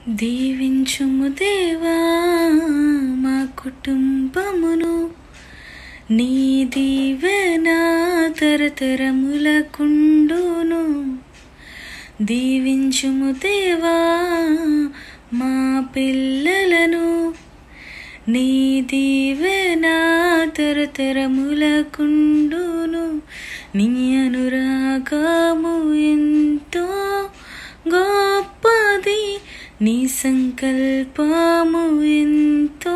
దీవించుము దేవా మా కుటుంబమును నీ దీవెన తరతరములకుండును దీవించుము దేవా మా పిల్లలను నీ దీవెన తరతరములకుండును నీ అనురాగము ఎంతో గొప్పది నీ సంకల్పము ఎంతో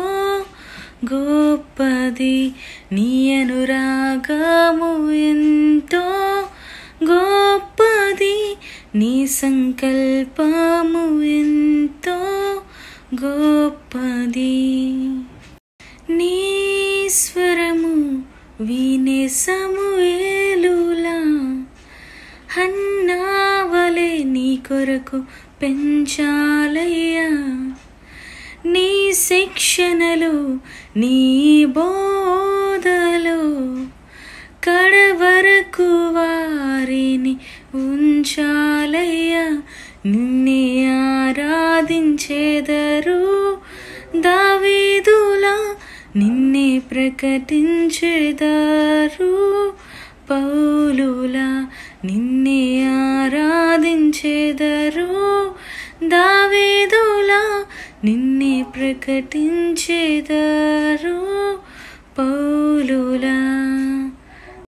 గొప్పది నీ అనురాగము ఎంతో గొప్పది నీ సంకల్పము ఎంతో గొప్పది నీ స్వరము వినే సమూయేలులా హన్నావలే నీ కొరకు పెంచాలయ్యా నీ శిక్షణలు నీ బోధలు కడవరకు వారిని ఉంచాలయ్యా నిన్నే ఆరాధించేదరు దావీదులా నిన్నే ప్రకటించేదారు పౌలులా నిన్నే ఆరాధించేదరు దావేదులా నిన్నే ప్రకటించేదారు పౌలులా